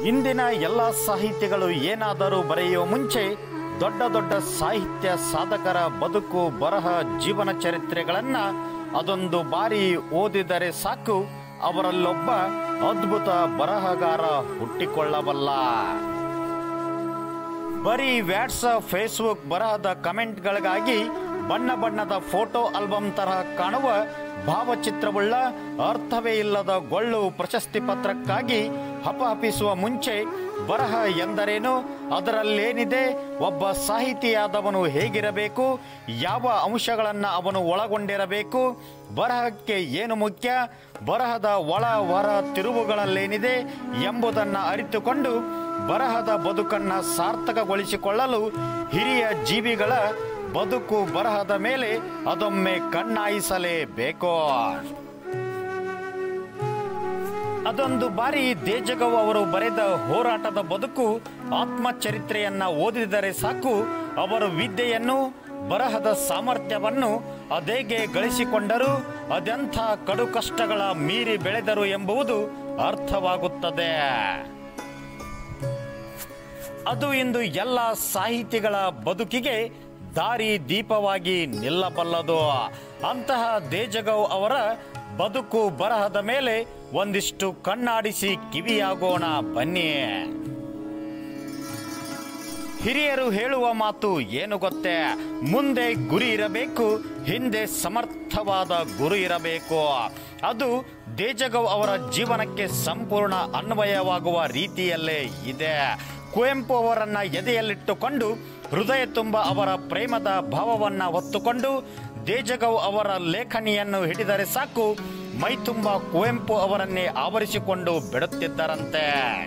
ಇಂದಿನ ಎಲ್ಲ ಸಾಹಿತಿಗಳು ಏನಾದರೂ ಬರೆಯುವ ಮುಂಚೆ ದೊಡ್ಡ ದೊಡ್ಡ ಸಾಹಿತ್ಯ ಸಾಧಕರ ಬದುಕು ಬರಹ ಜೀವನ ಚರಿತ್ರೆಗಳನ್ನ ಅದೊಂದು ಬಾರಿ ಓದಿದರೆ ಸಾಕು ಅವರಲ್ಲೊಬ್ಬ ಅದ್ಭುತ ಬರಹಗಾರ ಹುಟ್ಟಿಕೊಳ್ಳಬಲ್ಲ ಬರೀ ವ್ಯಾಟ್ಸಪ್ ಫೇಸ್ಬುಕ್ ಬರಹದ ಕಮೆಂಟ್ಗಳಿಗಾಗಿ ಬಣ್ಣ ಬಣ್ಣದ ಫೋಟೋ ಆಲ್ಬಮ್ ತರಹ ಕಾಣುವ ಭಾವಚಿತ್ರವುಳ್ಳ ಅರ್ಥವೇ ಇಲ್ಲದ ಗೊಳ್ಳು ಪ್ರಶಸ್ತಿ ಪತ್ರಕ್ಕಾಗಿ ಹಪಹಪಿಸುವ ಮುಂಚೆ ಬರಹ ಎಂದರೇನು ಅದರಲ್ಲೇನಿದೆ ಒಬ್ಬ ಸಾಹಿತಿಯಾದವನು ಹೇಗಿರಬೇಕು ಯಾವ ಅಂಶಗಳನ್ನು ಅವನು ಒಳಗೊಂಡಿರಬೇಕು ಬರಹಕ್ಕೆ ಏನು ಮುಖ್ಯ ಬರಹದ ಒಳ ಹೊರ ತಿರುವುಗಳಲ್ಲೇನಿದೆ ಎಂಬುದನ್ನು ಅರಿತುಕೊಂಡು ಬರಹದ ಬದುಕನ್ನ ಸಾರ್ಥಕಗೊಳಿಸಿಕೊಳ್ಳಲು ಹಿರಿಯ ಜೀವಿಗಳ ಬದುಕು ಬರಹದ ಮೇಲೆ ಅದೊಮ್ಮೆ ಕಣ್ಣಾಯಿಸಲೇಬೇಕು ಅದೊಂದು ಬಾರಿ ದೇಜಗೌ ಅವರು ಬರೆದ ಹೋರಾಟದ ಬದುಕು ಆತ್ಮಚರಿತ್ರೆಯನ್ನ ಓದಿದರೆ ಸಾಕು ಅವರು ವಿದ್ಯೆಯನ್ನು ಬರಹದ ಸಾಮರ್ಥ್ಯವನ್ನು ಅದೇಗೆ ಗಳಿಸಿಕೊಂಡರು ಅದೆಂಥ ಕಡು ಕಷ್ಟಗಳ ಮೀರಿ ಬೆಳೆದರು ಎಂಬುದು ಅರ್ಥವಾಗುತ್ತದೆ ಅದು ಇಂದು ಎಲ್ಲ ಸಾಹಿತಿಗಳ ಬದುಕಿಗೆ ದಾರಿ ದೀಪವಾಗಿ ನಿಲ್ಲಬಲ್ಲದು ಅಂತಹ ದೇಜಗೌ ಅವರ ಬದುಕು ಬರಹದ ಮೇಲೆ ಒಂದಿಷ್ಟು ಕಣ್ಣಾಡಿಸಿ ಕಿವಿಯಾಗೋಣ ಬನ್ನಿ ಹಿರಿಯರು ಹೇಳುವ ಮಾತು ಏನು ಗೊತ್ತೇ ಮುಂದೆ ಗುರಿ ಇರಬೇಕು ಹಿಂದೆ ಸಮರ್ಥವಾದ ಗುರು ಇರಬೇಕು ಅದು ದೇಜಗೌ ಅವರ ಜೀವನಕ್ಕೆ ಸಂಪೂರ್ಣ ಅನ್ವಯವಾಗುವ ರೀತಿಯಲ್ಲೇ ಇದೆ ಕುವೆಂಪು ಅವರನ್ನ ಎದೆಯಲ್ಲಿಟ್ಟುಕೊಂಡು ಹೃದಯ ತುಂಬ ಅವರ ಪ್ರೇಮದ ಭಾವವನ್ನ ಹೊತ್ತುಕೊಂಡು ದೇಜಗೌ ಅವರ ಲೇಖನಿಯನ್ನು ಹಿಡಿದರೆ ಸಾಕು ಮೈ ತುಂಬ ಕುವೆಂಪು ಅವರನ್ನೇ ಆವರಿಸಿಕೊಂಡು ಬಿಡುತ್ತಿದ್ದರಂತೆ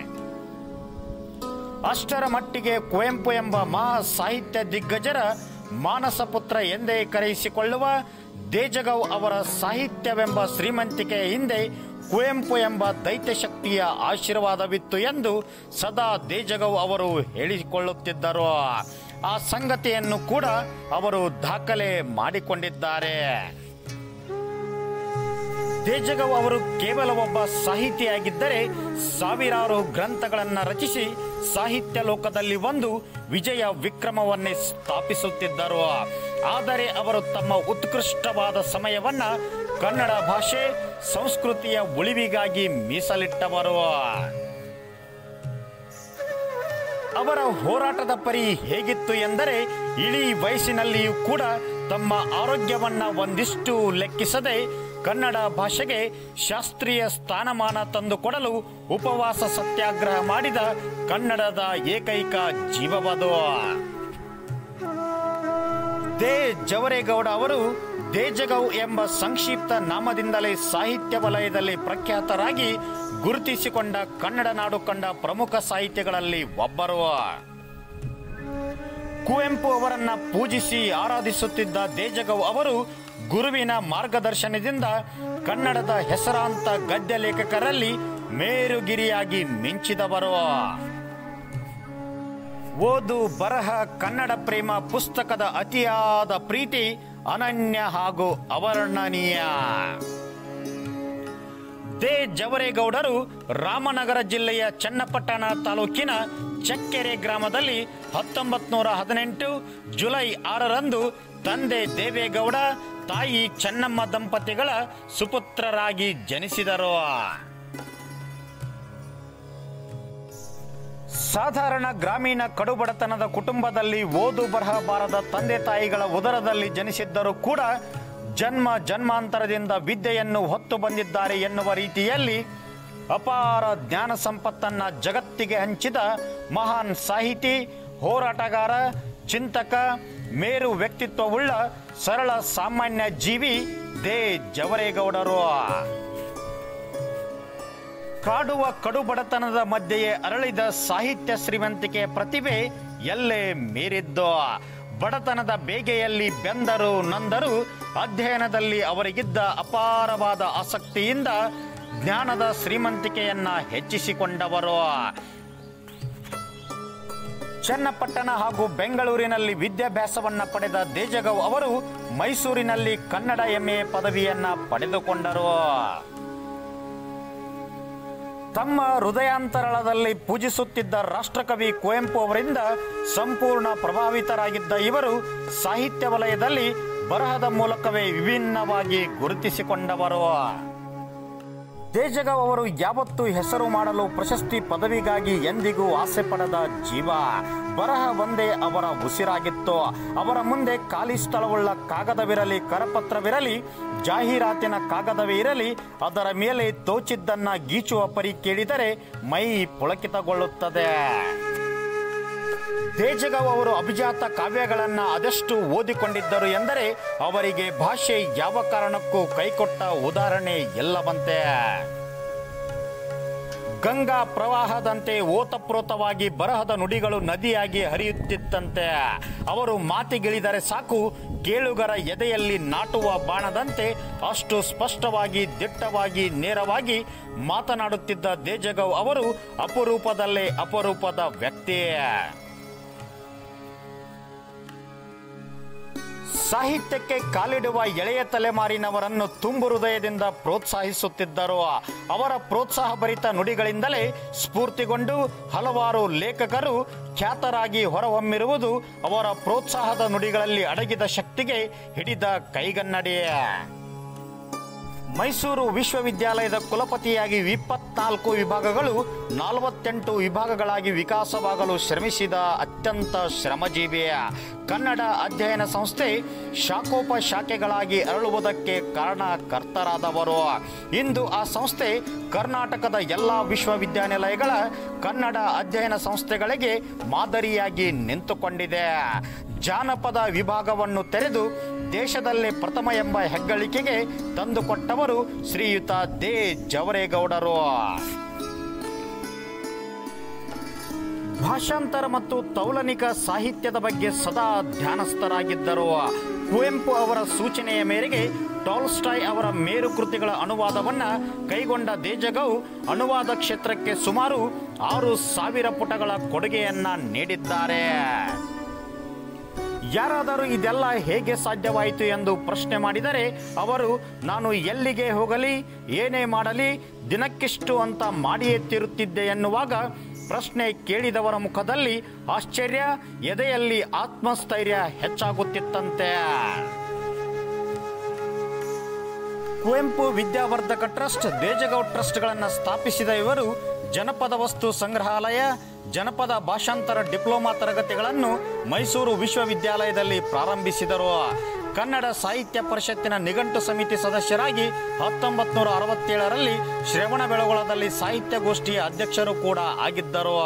ಅಷ್ಟರ ಮಟ್ಟಿಗೆ ಕುವೆಂಪು ಎಂಬ ಮಹಾ ಸಾಹಿತ್ಯ ದಿಗ್ಗಜರ ಮಾನಸ ಪುತ್ರ ಎಂದೇ ಕರೆಯಿಸಿಕೊಳ್ಳುವ ದೇಜಗೌ ಅವರ ಸಾಹಿತ್ಯವೆಂಬ ಶ್ರೀಮಂತಿಕೆಯ ಹಿಂದೆ ಕುವೆಂಪು ಎಂಬ ದೈತ್ಯ ಶಕ್ತಿಯ ಆಶೀರ್ವಾದವಿತ್ತು ಎಂದು ಸದಾ ದೇಜಗೌ ಅವರು ಹೇಳಿಕೊಳ್ಳುತ್ತಿದ್ದರು ಆ ಸಂಗತಿಯನ್ನು ಕೂಡ ಅವರು ದಾಖಲೆ ಮಾಡಿಕೊಂಡಿದ್ದಾರೆ ದೇಜಗೌ ಅವರು ಕೇವಲ ಒಬ್ಬ ಸಾಹಿತಿಯಾಗಿದ್ದರೆ ಸಾವಿರಾರು ಗ್ರಂಥಗಳನ್ನು ರಚಿಸಿ ಸಾಹಿತ್ಯ ಲೋಕದಲ್ಲಿ ಒಂದು ವಿಜಯ ವಿಕ್ರಮವನ್ನೇ ಸ್ಥಾಪಿಸುತ್ತಿದ್ದರು ಆದರೆ ಅವರು ತಮ್ಮ ಉತ್ಕೃಷ್ಟವಾದ ಸಮಯವನ್ನ ಕನ್ನಡ ಭಾಷೆ ಸಂಸ್ಕೃತಿಯ ಉಳಿವಿಗಾಗಿ ಮೀಸಲಿಟ್ಟವರು ಅವರ ಹೋರಾಟದ ಪರಿ ಹೇಗಿತ್ತು ಎಂದರೆ ಇಳಿ ವಯಸ್ಸಿನಲ್ಲಿಯೂ ಕೂಡ ತಮ್ಮ ಆರೋಗ್ಯವನ್ನ ಒಂದಿಷ್ಟು ಲೆಕ್ಕಿಸದೆ ಕನ್ನಡ ಭಾಷೆಗೆ ಶಾಸ್ತ್ರೀಯ ಸ್ಥಾನಮಾನ ತಂದುಕೊಡಲು ಉಪವಾಸ ಸತ್ಯಾಗ್ರಹ ಮಾಡಿದ ಕನ್ನಡದ ಏಕೈಕ ಜೀವವದು ದೇ ಜವರೇಗೌಡ ಅವರು ದೇಜಗೌ ಎಂಬ ಸಂಕ್ಷಿಪ್ತ ನಾಮದಿಂದಲೇ ಸಾಹಿತ್ಯ ವಲಯದಲ್ಲಿ ಪ್ರಖ್ಯಾತರಾಗಿ ಗುರುತಿಸಿಕೊಂಡ ಕನ್ನಡ ನಾಡು ಕಂಡ ಪ್ರಮುಖ ಸಾಹಿತ್ಯಗಳಲ್ಲಿ ಒಬ್ಬರು ಕುವೆಂಪು ಅವರನ್ನ ಪೂಜಿಸಿ ಆರಾಧಿಸುತ್ತಿದ್ದ ದೇಜಗೌ ಅವರು ಗುರುವಿನ ಮಾರ್ಗದರ್ಶನದಿಂದ ಕನ್ನಡದ ಹೆಸರಾಂತ ಗದ್ಯ ಲೇಖಕರಲ್ಲಿ ಮೇರುಗಿರಿಯಾಗಿ ಮಿಂಚಿದವರು ಓದು ಬರಹ ಕನ್ನಡ ಪ್ರೇಮ ಪುಸ್ತಕದ ಅತಿಯಾದ ಪ್ರೀತಿ ಅನನ್ಯ ಹಾಗೂ ಅವರ್ಣನೀಯ ದೇ ಜವರೇಗೌಡರು ರಾಮನಗರ ಜಿಲ್ಲೆಯ ಚನ್ನಪಟ್ಟಣ ತಾಲೂಕಿನ ಚಕ್ಕೆರೆ ಗ್ರಾಮದಲ್ಲಿ ಹತ್ತೊಂಬತ್ ನೂರ ಹದಿನೆಂಟು ಜುಲೈ ಆರರಂದು ತಂದೆ ದೇವೇಗೌಡ ತಾಯಿ ಚೆನ್ನಮ್ಮ ದಂಪತಿಗಳ ಸುಪುತ್ರರಾಗಿ ಜನಿಸಿದರು ಸಾಧಾರಣ ಗ್ರಾಮೀಣ ಕಡುಬಡತನದ ಕುಟುಂಬದಲ್ಲಿ ಓದು ಬರಹ ಬಾರದ ತಂದೆ ತಾಯಿಗಳ ಉದರದಲ್ಲಿ ಜನಿಸಿದ್ದರೂ ಕೂಡ ಜನ್ಮ ಜನ್ಮಾಂತರದಿಂದ ವಿದ್ಯೆಯನ್ನು ಹೊತ್ತು ಬಂದಿದ್ದಾರೆ ಎನ್ನುವ ರೀತಿಯಲ್ಲಿ ಅಪಾರ ಜ್ಞಾನ ಸಂಪತ್ತನ್ನ ಜಗತ್ತಿಗೆ ಹಂಚಿದ ಮಹಾನ್ ಸಾಹಿತಿ ಹೋರಾಟಗಾರ ಚಿಂತಕ ಮೇರು ವ್ಯಕ್ತಿತ್ವವುಳ್ಳ ಸರಳ ಸಾಮಾನ್ಯ ಜೀವಿ ದೇ ಜವರೇಗೌಡರು ಕಾಡುವ ಕಡುಬಡತನದ ಮಧ್ಯೆಯೇ ಅರಳಿದ ಸಾಹಿತ್ಯ ಶ್ರೀಮಂತಿಕೆ ಪ್ರತಿಭೆ ಎಲ್ಲೇ ಮೀರಿದ್ದು ಬಡತನದ ಬೇಗೆಯಲ್ಲಿ ಬೆಂದರು ನೊಂದರು ಅಧ್ಯಯನದಲ್ಲಿ ಅವರಿಗಿದ್ದ ಅಪಾರವಾದ ಆಸಕ್ತಿಯಿಂದ ಜ್ಞಾನದ ಶ್ರೀಮಂತಿಕೆಯನ್ನ ಹೆಚ್ಚಿಸಿಕೊಂಡವರು ಚನ್ನಪಟ್ಟಣ ಹಾಗೂ ಬೆಂಗಳೂರಿನಲ್ಲಿ ವಿದ್ಯಾಭ್ಯಾಸವನ್ನ ಪಡೆದ ದೇಜಗೌ ಅವರು ಮೈಸೂರಿನಲ್ಲಿ ಕನ್ನಡ ಎಂಎ ಪದವಿಯನ್ನ ಪಡೆದುಕೊಂಡರು ತಮ್ಮ ಹೃದಯಾಂತರಾಳದಲ್ಲಿ ಪೂಜಿಸುತ್ತಿದ್ದ ರಾಷ್ಟ್ರಕವಿ ಕುವೆಂಪು ಅವರಿಂದ ಸಂಪೂರ್ಣ ಪ್ರಭಾವಿತರಾಗಿದ್ದ ಇವರು ಸಾಹಿತ್ಯ ವಲಯದಲ್ಲಿ ಬರಹದ ಮೂಲಕವೇ ವಿಭಿನ್ನವಾಗಿ ಗುರುತಿಸಿಕೊಂಡವರು ತೇಜಗವ್ ಅವರು ಯಾವತ್ತೂ ಹೆಸರು ಮಾಡಲು ಪ್ರಶಸ್ತಿ ಪದವಿಗಾಗಿ ಎಂದಿಗೂ ಆಸೆ ಪಡದ ಜೀವ ಬರಹ ಒಂದೇ ಅವರ ಉಸಿರಾಗಿತ್ತು ಅವರ ಮುಂದೆ ಖಾಲಿ ಸ್ಥಳವುಳ್ಳ ಕಾಗದವಿರಲಿ ಕರಪತ್ರವಿರಲಿ ಜಾಹೀರಾತಿನ ಕಾಗದವೇ ಇರಲಿ ಅದರ ಮೇಲೆ ತೋಚಿದ್ದನ್ನ ಗೀಚುವ ಪರಿ ಕೇಳಿದರೆ ಮೈ ಪುಳಕಿತಗೊಳ್ಳುತ್ತದೆ ತೇಜಗವ್ ಅವರು ಅಭಿಜಾತ ಕಾವ್ಯಗಳನ್ನ ಅದೆಷ್ಟು ಓದಿಕೊಂಡಿದ್ದರು ಎಂದರೆ ಅವರಿಗೆ ಭಾಷೆ ಯಾವ ಕಾರಣಕ್ಕೂ ಕೈಕೊಟ್ಟ ಉದಾಹರಣೆ ಎಲ್ಲವಂತೆ ಗಂಗಾ ಪ್ರವಾಹದಂತೆ ಓತಪ್ರೋತವಾಗಿ ಬರಹದ ನುಡಿಗಳು ನದಿಯಾಗಿ ಹರಿಯುತ್ತಿತ್ತಂತೆ ಅವರು ಮಾತಿಗಿಳಿದರೆ ಸಾಕು ಕೇಳುಗರ ಎದೆಯಲ್ಲಿ ನಾಟುವ ಬಾಣದಂತೆ ಅಷ್ಟು ಸ್ಪಷ್ಟವಾಗಿ ದಿಟ್ಟವಾಗಿ ನೇರವಾಗಿ ಮಾತನಾಡುತ್ತಿದ್ದ ದೇಜಗವ್ ಅವರು ಅಪರೂಪದಲ್ಲೇ ಅಪರೂಪದ ವ್ಯಕ್ತಿ ಸಾಹಿತ್ಯಕ್ಕೆ ಕಾಲಿಡುವ ಎಳೆಯ ತಲೆಮಾರಿನವರನ್ನು ತುಂಬು ಹೃದಯದಿಂದ ಪ್ರೋತ್ಸಾಹಿಸುತ್ತಿದ್ದರು ಅವರ ಪ್ರೋತ್ಸಾಹ ಭರಿತ ನುಡಿಗಳಿಂದಲೇ ಸ್ಫೂರ್ತಿಗೊಂಡು ಹಲವಾರು ಲೇಖಕರು ಖ್ಯಾತರಾಗಿ ಹೊರಹೊಮ್ಮಿರುವುದು ಅವರ ಪ್ರೋತ್ಸಾಹದ ನುಡಿಗಳಲ್ಲಿ ಅಡಗಿದ ಶಕ್ತಿಗೆ ಹಿಡಿದ ಕೈಗನ್ನಡಿಯೇ ಮೈಸೂರು ವಿಶ್ವವಿದ್ಯಾಲಯದ ಕುಲಪತಿಯಾಗಿ ಇಪ್ಪತ್ನಾಲ್ಕು ವಿಭಾಗಗಳು ನಲವತ್ತೆಂಟು ವಿಭಾಗಗಳಾಗಿ ವಿಕಾಸವಾಗಲು ಶ್ರಮಿಸಿದ ಅತ್ಯಂತ ಶ್ರಮಜೀವಿಯ ಕನ್ನಡ ಅಧ್ಯಯನ ಸಂಸ್ಥೆ ಶಾಖೋಪಶಾಖೆಗಳಾಗಿ ಅರಳುವುದಕ್ಕೆ ಕಾರಣಕರ್ತರಾದವರು ಇಂದು ಆ ಸಂಸ್ಥೆ ಕರ್ನಾಟಕದ ಎಲ್ಲ ವಿಶ್ವವಿದ್ಯಾನಿಲಯಗಳ ಕನ್ನಡ ಅಧ್ಯಯನ ಸಂಸ್ಥೆಗಳಿಗೆ ಮಾದರಿಯಾಗಿ ನಿಂತುಕೊಂಡಿದೆ ಜಾನಪದ ವಿಭಾಗವನ್ನು ತೆರೆದು ದೇಶದಲ್ಲೇ ಪ್ರಥಮ ಎಂಬ ಹೆಗ್ಗಳಿಕೆಗೆ ತಂದುಕೊಟ್ಟವರು ಶ್ರೀಯುತ ದೇ ಜವರೇಗೌಡರು ಭಾಷಾಂತರ ಮತ್ತು ತೌಲನಿಕ ಸಾಹಿತ್ಯದ ಬಗ್ಗೆ ಸದಾ ಧ್ಯಾನಸ್ಥರಾಗಿದ್ದರು ಕುವೆಂಪು ಅವರ ಸೂಚನೆಯ ಮೇರೆಗೆ ಟಾಲ್ಸ್ಟಾಯ್ ಅವರ ಮೇರು ಕೃತಿಗಳ ಅನುವಾದವನ್ನ ಕೈಗೊಂಡ ದೇಜಗೌ ಅನುವಾದ ಕ್ಷೇತ್ರಕ್ಕೆ ಸುಮಾರು ಆರು ಸಾವಿರ ಪುಟಗಳ ಕೊಡುಗೆಯನ್ನ ನೀಡಿದ್ದಾರೆ ಯಾರಾದರೂ ಇದೆಲ್ಲ ಹೇಗೆ ಸಾಧ್ಯವಾಯಿತು ಎಂದು ಪ್ರಶ್ನೆ ಮಾಡಿದರೆ ಅವರು ನಾನು ಎಲ್ಲಿಗೆ ಹೋಗಲಿ ಏನೇ ಮಾಡಲಿ ದಿನಕ್ಕಿಷ್ಟು ಅಂತ ಮಾಡಿಯೇ ತೀರುತ್ತಿದ್ದೆ ಎನ್ನುವಾಗ ಪ್ರಶ್ನೆ ಕೇಳಿದವರ ಮುಖದಲ್ಲಿ ಆಶ್ಚರ್ಯ ಎದೆಯಲ್ಲಿ ಆತ್ಮಸ್ಥೈರ್ಯ ಹೆಚ್ಚಾಗುತ್ತಿತ್ತಂತೆ ಕುವೆಂಪು ವಿದ್ಯಾವರ್ಧಕ ಟ್ರಸ್ಟ್ ದೇಜಗೌಡ್ ಟ್ರಸ್ಟ್ಗಳನ್ನು ಸ್ಥಾಪಿಸಿದ ಇವರು ಜನಪದ ವಸ್ತು ಸಂಗ್ರಹಾಲಯ ಜನಪದ ಭಾಷಾಂತರ ಡಿಪ್ಲೊಮಾ ತರಗತಿಗಳನ್ನು ಮೈಸೂರು ವಿಶ್ವವಿದ್ಯಾಲಯದಲ್ಲಿ ಪ್ರಾರಂಭಿಸಿದರು ಕನ್ನಡ ಸಾಹಿತ್ಯ ಪರಿಷತ್ತಿನ ನಿಘಂಟು ಸಮಿತಿ ಸದಸ್ಯರಾಗಿ ಹತ್ತೊಂಬತ್ತು ನೂರ ಅರವತ್ತೇಳರಲ್ಲಿ ಶ್ರವಣಬೆಳಗೊಳದಲ್ಲಿ ಸಾಹಿತ್ಯಗೋಷ್ಠಿಯ ಅಧ್ಯಕ್ಷರು ಕೂಡ ಆಗಿದ್ದರು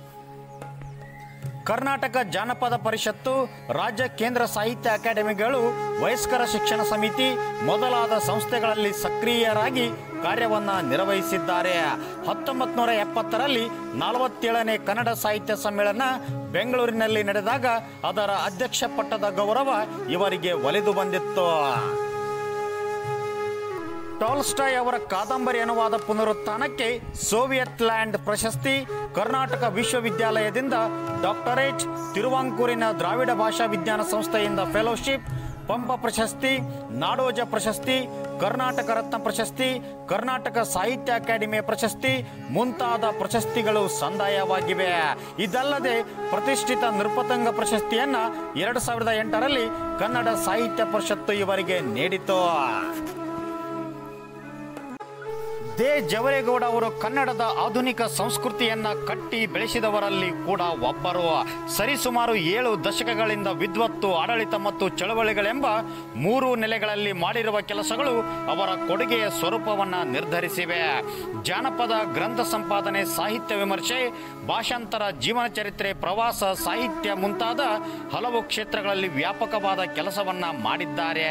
ಕರ್ನಾಟಕ ಜಾನಪದ ಪರಿಷತ್ತು ರಾಜ್ಯ ಕೇಂದ್ರ ಸಾಹಿತ್ಯ ಅಕಾಡೆಮಿಗಳು ವಯಸ್ಕರ ಶಿಕ್ಷಣ ಸಮಿತಿ ಮೊದಲಾದ ಸಂಸ್ಥೆಗಳಲ್ಲಿ ಸಕ್ರಿಯರಾಗಿ ಕಾರ್ಯವನ್ನ ನಿರ್ವಹಿಸಿದ್ದಾರೆ ಹತ್ತೊಂಬತ್ತು ನೂರ ಎಪ್ಪತ್ತರಲ್ಲಿ ನಲವತ್ತೇಳನೇ ಕನ್ನಡ ಸಾಹಿತ್ಯ ಸಮ್ಮೇಳನ ಬೆಂಗಳೂರಿನಲ್ಲಿ ನಡೆದಾಗ ಅದರ ಅಧ್ಯಕ್ಷ ಪಟ್ಟದ ಗೌರವ ಇವರಿಗೆ ಒಲಿದು ಬಂದಿತ್ತು ಟಾಲ್ಸ್ಟಾಯ್ ಅವರ ಕಾದಂಬರಿ ಅನುವಾದ ಪುನರುತ್ಥಾನಕ್ಕೆ ಸೋವಿಯತ್ ಲ್ಯಾಂಡ್ ಪ್ರಶಸ್ತಿ ಕರ್ನಾಟಕ ವಿಶ್ವವಿದ್ಯಾಲಯದಿಂದ ಡಾಕ್ಟರೇಟ್ ತಿರುವಾಂಕೂರಿನ ದ್ರಾವಿಡ ಭಾಷಾ ವಿಜ್ಞಾನ ಸಂಸ್ಥೆಯಿಂದ ಫೆಲೋಶಿಪ್ ಪಂಪ ಪ್ರಶಸ್ತಿ ನಾಡೋಜ ಪ್ರಶಸ್ತಿ ಕರ್ನಾಟಕ ರತ್ನ ಪ್ರಶಸ್ತಿ ಕರ್ನಾಟಕ ಸಾಹಿತ್ಯ ಅಕಾಡೆಮಿಯ ಪ್ರಶಸ್ತಿ ಮುಂತಾದ ಪ್ರಶಸ್ತಿಗಳು ಸಂದಾಯವಾಗಿವೆ ಇದಲ್ಲದೆ ಪ್ರತಿಷ್ಠಿತ ನೃಪತಂಗ ಪ್ರಶಸ್ತಿಯನ್ನ ಎರಡು ಸಾವಿರದ ಎಂಟರಲ್ಲಿ ಕನ್ನಡ ಸಾಹಿತ್ಯ ಪರಿಷತ್ತು ಇವರಿಗೆ ನೀಡಿತು ದೇ ಜವರೇಗೌಡ ಅವರು ಕನ್ನಡದ ಆಧುನಿಕ ಸಂಸ್ಕೃತಿಯನ್ನ ಕಟ್ಟಿ ಬೆಳೆಸಿದವರಲ್ಲಿ ಕೂಡ ಒಬ್ಬರು ಸರಿಸುಮಾರು ಏಳು ದಶಕಗಳಿಂದ ವಿದ್ವತ್ತು ಆಡಳಿತ ಮತ್ತು ಚಳವಳಿಗಳೆಂಬ ಮೂರು ನೆಲೆಗಳಲ್ಲಿ ಮಾಡಿರುವ ಕೆಲಸಗಳು ಅವರ ಕೊಡುಗೆಯ ಸ್ವರೂಪವನ್ನ ನಿರ್ಧರಿಸಿವೆ ಜಾನಪದ ಗ್ರಂಥ ಸಂಪಾದನೆ ಸಾಹಿತ್ಯ ವಿಮರ್ಶೆ ಭಾಷಾಂತರ ಜೀವನ ಚರಿತ್ರೆ ಪ್ರವಾಸ ಸಾಹಿತ್ಯ ಮುಂತಾದ ಹಲವು ಕ್ಷೇತ್ರಗಳಲ್ಲಿ ವ್ಯಾಪಕವಾದ ಕೆಲಸವನ್ನ ಮಾಡಿದ್ದಾರೆ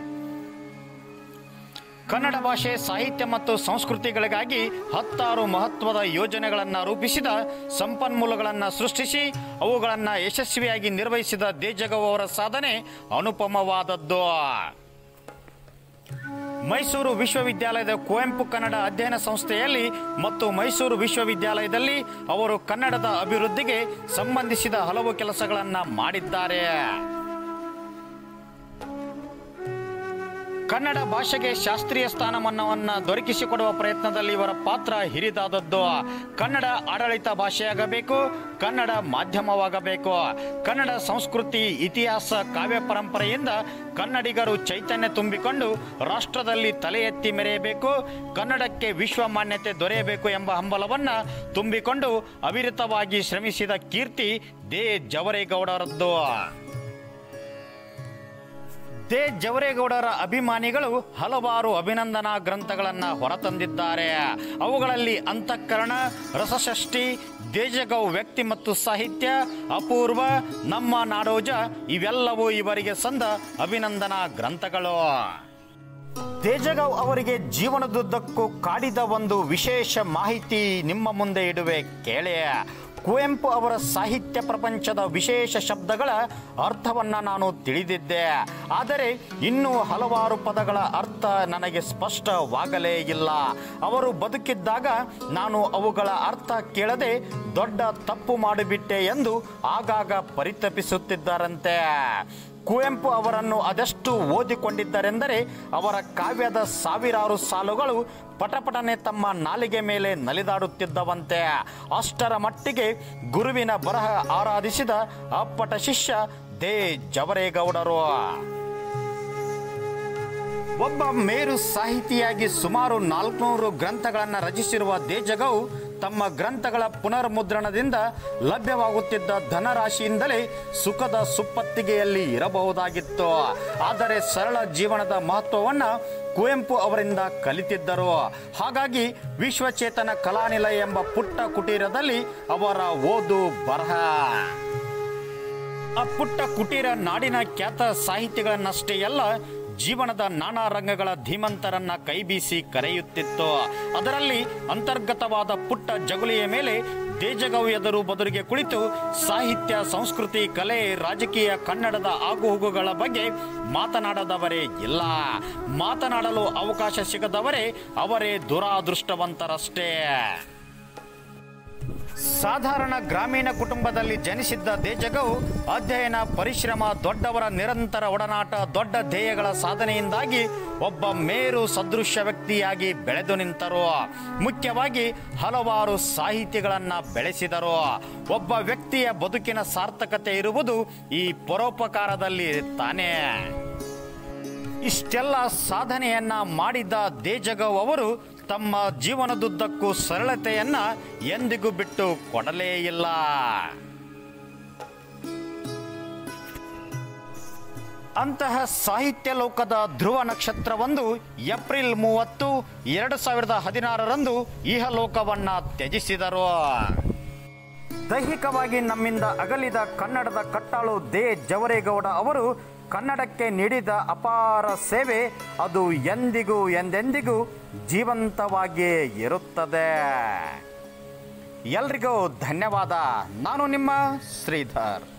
ಕನ್ನಡ ಭಾಷೆ ಸಾಹಿತ್ಯ ಮತ್ತು ಸಂಸ್ಕೃತಿಗಳಿಗಾಗಿ ಹತ್ತಾರು ಮಹತ್ವದ ಯೋಜನೆಗಳನ್ನು ರೂಪಿಸಿದ ಸಂಪನ್ಮೂಲಗಳನ್ನು ಸೃಷ್ಟಿಸಿ ಅವುಗಳನ್ನು ಯಶಸ್ವಿಯಾಗಿ ನಿರ್ವಹಿಸಿದ ದೇಜಗೌ ಅವರ ಸಾಧನೆ ಅನುಪಮವಾದದ್ದು ಮೈಸೂರು ವಿಶ್ವವಿದ್ಯಾಲಯದ ಕುವೆಂಪು ಕನ್ನಡ ಅಧ್ಯಯನ ಸಂಸ್ಥೆಯಲ್ಲಿ ಮತ್ತು ಮೈಸೂರು ವಿಶ್ವವಿದ್ಯಾಲಯದಲ್ಲಿ ಅವರು ಕನ್ನಡದ ಅಭಿವೃದ್ಧಿಗೆ ಸಂಬಂಧಿಸಿದ ಹಲವು ಕೆಲಸಗಳನ್ನು ಮಾಡಿದ್ದಾರೆ ಕನ್ನಡ ಭಾಷೆಗೆ ಶಾಸ್ತ್ರೀಯ ಸ್ಥಾನಮಾನವನ್ನು ದೊರಕಿಸಿಕೊಡುವ ಪ್ರಯತ್ನದಲ್ಲಿ ಇವರ ಪಾತ್ರ ಹಿರಿದಾದದ್ದು ಕನ್ನಡ ಆಡಳಿತ ಭಾಷೆಯಾಗಬೇಕು ಕನ್ನಡ ಮಾಧ್ಯಮವಾಗಬೇಕು ಕನ್ನಡ ಸಂಸ್ಕೃತಿ ಇತಿಹಾಸ ಕಾವ್ಯ ಪರಂಪರೆಯಿಂದ ಕನ್ನಡಿಗರು ಚೈತನ್ಯ ತುಂಬಿಕೊಂಡು ರಾಷ್ಟ್ರದಲ್ಲಿ ತಲೆ ಎತ್ತಿ ಮೆರೆಯಬೇಕು ಕನ್ನಡಕ್ಕೆ ವಿಶ್ವ ಮಾನ್ಯತೆ ದೊರೆಯಬೇಕು ಎಂಬ ಹಂಬಲವನ್ನು ತುಂಬಿಕೊಂಡು ಅವಿರತವಾಗಿ ಶ್ರಮಿಸಿದ ಕೀರ್ತಿ ದೇ ಜವರೇಗೌಡರದ್ದು ದೇ ಜವರೇಗೌಡರ ಅಭಿಮಾನಿಗಳು ಹಲವಾರು ಅಭಿನಂದನಾ ಗ್ರಂಥಗಳನ್ನು ಹೊರತಂದಿದ್ದಾರೆ ಅವುಗಳಲ್ಲಿ ಅಂತಃಕರಣ ರಸಷಷ್ಠಿ ದೇಜಗೌ ವ್ಯಕ್ತಿ ಮತ್ತು ಸಾಹಿತ್ಯ ಅಪೂರ್ವ ನಮ್ಮ ನಾಡೋಜ ಇವೆಲ್ಲವೂ ಇವರಿಗೆ ಸಂದ ಅಭಿನಂದನಾ ಗ್ರಂಥಗಳು ತೇಜಗಾವ್ ಅವರಿಗೆ ಜೀವನದುದ್ದಕ್ಕೂ ಕಾಡಿದ ಒಂದು ವಿಶೇಷ ಮಾಹಿತಿ ನಿಮ್ಮ ಮುಂದೆ ಇಡುವೆ ಕೇಳಿ ಕುವೆಂಪು ಅವರ ಸಾಹಿತ್ಯ ಪ್ರಪಂಚದ ವಿಶೇಷ ಶಬ್ದಗಳ ಅರ್ಥವನ್ನು ನಾನು ತಿಳಿದಿದ್ದೆ ಆದರೆ ಇನ್ನೂ ಹಲವಾರು ಪದಗಳ ಅರ್ಥ ನನಗೆ ಸ್ಪಷ್ಟವಾಗಲೇ ಇಲ್ಲ ಅವರು ಬದುಕಿದ್ದಾಗ ನಾನು ಅವುಗಳ ಅರ್ಥ ಕೇಳದೆ ದೊಡ್ಡ ತಪ್ಪು ಮಾಡಿಬಿಟ್ಟೆ ಎಂದು ಆಗಾಗ ಪರಿತಪಿಸುತ್ತಿದ್ದಾರಂತೆ ಕುವೆಂಪು ಅವರನ್ನು ಅದೆಷ್ಟು ಓದಿಕೊಂಡಿದ್ದರೆಂದರೆ ಅವರ ಕಾವ್ಯದ ಸಾವಿರಾರು ಸಾಲುಗಳು ಪಟಪಟನೆ ತಮ್ಮ ನಾಲಿಗೆ ಮೇಲೆ ನಲಿದಾಡುತ್ತಿದ್ದವಂತೆ ಅಷ್ಟರ ಮಟ್ಟಿಗೆ ಗುರುವಿನ ಬರಹ ಆರಾಧಿಸಿದ ಅಪ್ಪಟ ಶಿಷ್ಯ ದೇ ಜವರೇಗೌಡರು ಒಬ್ಬ ಮೇರು ಸಾಹಿತಿಯಾಗಿ ಸುಮಾರು ನಾಲ್ಕುನೂರು ಗ್ರಂಥಗಳನ್ನು ರಚಿಸಿರುವ ದೇಜಗೌ ತಮ್ಮ ಗ್ರಂಥಗಳ ಪುನರ್ಮುದ್ರಣದಿಂದ ಲಭ್ಯವಾಗುತ್ತಿದ್ದ ಧನರಾಶಿಯಿಂದಲೇ ಸುಖದ ಸುಪ್ಪತ್ತಿಗೆಯಲ್ಲಿ ಇರಬಹುದಾಗಿತ್ತು ಆದರೆ ಸರಳ ಜೀವನದ ಮಹತ್ವವನ್ನು ಕುವೆಂಪು ಅವರಿಂದ ಕಲಿತಿದ್ದರು ಹಾಗಾಗಿ ವಿಶ್ವಚೇತನ ಕಲಾನಿಲಯ ಎಂಬ ಪುಟ್ಟ ಕುಟೀರದಲ್ಲಿ ಅವರ ಓದು ಬರಹ ಆ ಪುಟ್ಟ ಕುಟೀರ ನಾಡಿನ ಖ್ಯಾತ ಸಾಹಿತಿಗಳನ್ನಷ್ಟೇ ಅಲ್ಲ ಜೀವನದ ನಾನಾ ರಂಗಗಳ ಧೀಮಂತರನ್ನ ಕೈಬೀಸಿ ಕರೆಯುತ್ತಿತ್ತು ಅದರಲ್ಲಿ ಅಂತರ್ಗತವಾದ ಪುಟ್ಟ ಜಗುಲಿಯ ಮೇಲೆ ತೇಜಗೌ ಎದುರು ಬದುರಿಗೆ ಕುಳಿತು ಸಾಹಿತ್ಯ ಸಂಸ್ಕೃತಿ ಕಲೆ ರಾಜಕೀಯ ಕನ್ನಡದ ಆಗುಹೋಗುಗಳ ಬಗ್ಗೆ ಮಾತನಾಡದವರೇ ಇಲ್ಲ ಮಾತನಾಡಲು ಅವಕಾಶ ಸಿಗದವರೇ ಅವರೇ ದುರಾದೃಷ್ಟವಂತರಷ್ಟೇ ಸಾಧಾರಣ ಗ್ರಾಮೀಣ ಕುಟುಂಬದಲ್ಲಿ ಜನಿಸಿದ್ದ ದೇಜಗೌ ಅಧ್ಯಯನ ಪರಿಶ್ರಮ ದೊಡ್ಡವರ ನಿರಂತರ ಒಡನಾಟ ದೊಡ್ಡ ಧ್ಯೇಯಗಳ ಸಾಧನೆಯಿಂದಾಗಿ ಒಬ್ಬ ಮೇರು ಸದೃಶ್ಯ ವ್ಯಕ್ತಿಯಾಗಿ ಬೆಳೆದು ನಿಂತರು ಮುಖ್ಯವಾಗಿ ಹಲವಾರು ಸಾಹಿತಿಗಳನ್ನ ಬೆಳೆಸಿದರು ಒಬ್ಬ ವ್ಯಕ್ತಿಯ ಬದುಕಿನ ಸಾರ್ಥಕತೆ ಇರುವುದು ಈ ಪರೋಪಕಾರದಲ್ಲಿ ತಾನೇ ಇಷ್ಟೆಲ್ಲ ಸಾಧನೆಯನ್ನ ಮಾಡಿದ ದೇಜಗೌ ಅವರು ತಮ್ಮ ಜೀವನದುದ್ದಕ್ಕೂ ಸರಳತೆಯನ್ನ ಎಂದಿಗೂ ಬಿಟ್ಟು ಕೊಡಲೇ ಇಲ್ಲ ಅಂತಹ ಸಾಹಿತ್ಯ ಲೋಕದ ಧ್ರುವ ನಕ್ಷತ್ರವೊಂದು ಏಪ್ರಿಲ್ ಮೂವತ್ತು ಎರಡು ಸಾವಿರದ ಹದಿನಾರರಂದು ಇಹಲೋಕವನ್ನ ತ್ಯಜಿಸಿದರು ದೈಹಿಕವಾಗಿ ನಮ್ಮಿಂದ ಅಗಲಿದ ಕನ್ನಡದ ಕಟ್ಟಾಳು ದೇ ಜವರೇಗೌಡ ಅವರು ಕನ್ನಡಕ್ಕೆ ನೀಡಿದ ಅಪಾರ ಸೇವೆ ಅದು ಎಂದಿಗೂ ಎಂದೆಂದಿಗೂ ಜೀವಂತವಾಗಿಯೇ ಇರುತ್ತದೆ ಎಲ್ರಿಗೂ ಧನ್ಯವಾದ ನಾನು ನಿಮ್ಮ ಶ್ರೀಧರ್